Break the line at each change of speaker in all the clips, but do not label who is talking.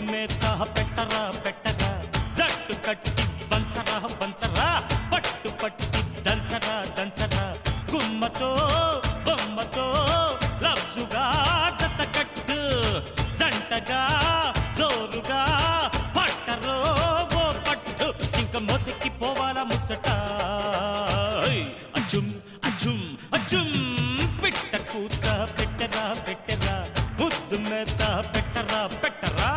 మేత పెట్టరా పెట్టరా జట్టు కట్టి వంచరా వంచరా పట్టు పట్టి దంచరా దంచరా గుమ్మతో బొమ్మతో లబ్జుగా జత కట్టు జంటగా జోరుగా పట్టరో ఓ పట్టు ఇంక మొదటి పోవాల ముచ్చట హై! అజుం అజుం అజుం పిట్ట కూత పెట్టరా పెట్టరా ముద్దు మేత పెట్టరా పెట్టరా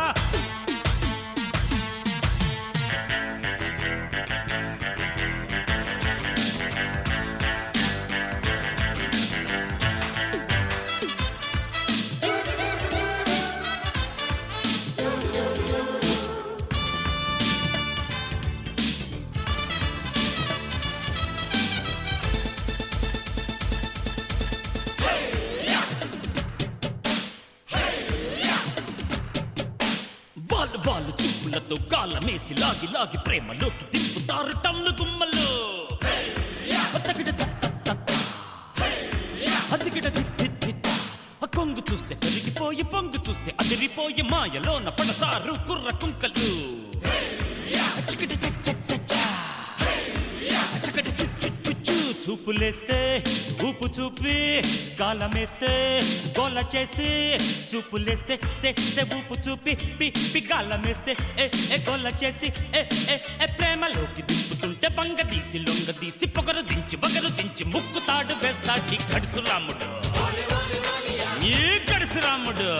వాళ్ళు వాళ్ళు చూపులతో గాలమేసి లాగి లాగి ప్రేమలోకి దింపుతారు టమ్ను గుమ్మలు అత్తగిట తత్త తత్త. అదిగిట దిత్ దిత్ దిత్. ఆ కొంగు చూస్తే పెరిగిపోయి పొంగు చూస్తే అదిరిపోయి మాయలోన పడతారు కుర్ర కుంకలు చికిట చ చ చ చ. చకట చు చు చు చు. చూపులేస్తే ఊపు చూపి గాలమేస్తే గోల చేసి చూపులేస్తే స్తే స్తే ఊపు చూపి పి పి గాలమేస్తే ఏ ఏ గోల చేసి ఏ ఏ ఏ ప్రేమలోకి దింపుతుంటే బంగ తీసి లొంగ తీసి పొగరు దించి బగరు దించి ముక్కు తాడు వేస్తాడు గడుసు రాముడు ఈ గడుసు రాముడు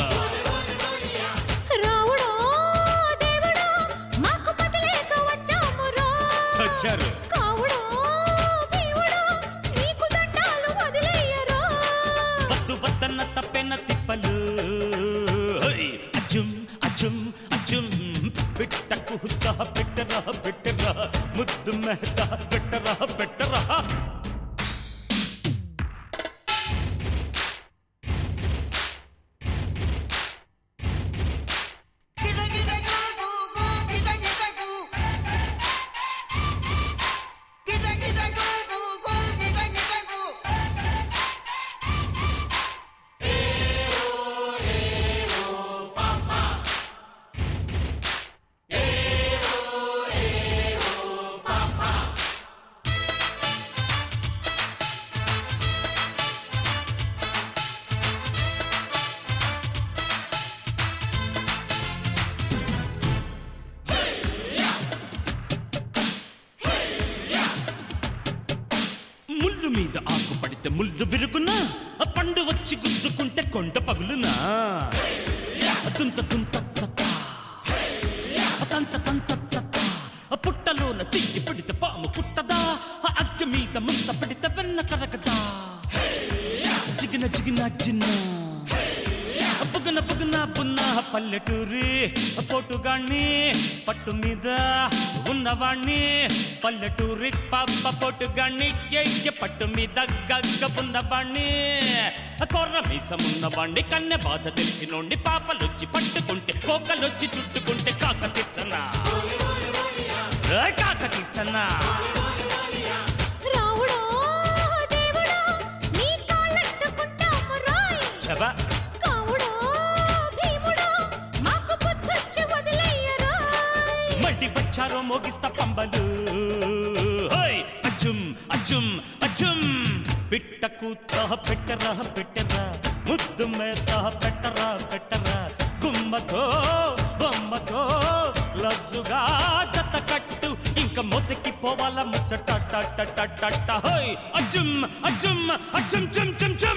రావుడో దేవుడో మాకు పతి లేక వచ్చామురో
చచ్చారు
కావుడో భీముడో నీకు దండాలు వదిలేయరో
వద్దు వద్దన్న తప్పెన్న తిప్పలు హై! అజుం అజుం అజుం పిట్టకు హుద్దా పెట్టరా పెట్టరా ముద్దు మెహతా పెట్టరా పెట్టరా
గిట గిట గు గు గిట గిట గు గిట గిట గు గు గు గిట గిట గు
ముళ్ళు మీద ఆకు పడితే ముళ్ళు విరుగునా ఆ పండు వచ్చి గుద్దుకుంటే కొండ పగులునా తుంత తుంత తత్త. తంత తంత తత్త. ఆ పుట్టలోన చెయ్యి పెడితే పాము పుట్టదా ఆ అగ్గి మీద ముంత పెడితే వెన్న కరగదా జిగిన జిగిన జిన్న బుగన బుగన బున్న పల్లెటూరి పోటుగాణ్ణి పట్టు మీద ఉన్నవాణ్ణి పల్లెటూరి పాప పోటుగాణ్ణి ఎయ్య పట్టు మీద గగ్గ ఉన్నవాణ్ణి కొర్ర మీసం ఉన్నవాణ్ణి కన్నె బాధ తెలిసినోండి పాపలొచ్చి పట్టుకుంటే కోకలొచ్చి చుట్టుకుంటే కాక తెచ్చనా ఏయ్ కాక తెచ్చనా
రావుడో దేవుడో నీ కాళ్ళట్టుకుంటాము రాయ్
చబా
కావుడో భీముడో మాకు బుద్ధొచ్చి వదిలేయరోయ్
మళ్ళీ వచ్చారో మోగిస్తా పంబలు హోయ్! అజుం అజుం అజుం పిట్టకు తాహ పెట్టరా పెట్టరా ముద్దు మేత పెట్టరా పెట్టరా గుమ్మతో బొమ్మతో లబ్జుగా జత కట్టు ఇంకా మొదకి పోవాల ముచ్చట హోయ్ అజుం అజుం అజుం చుం చుం చుం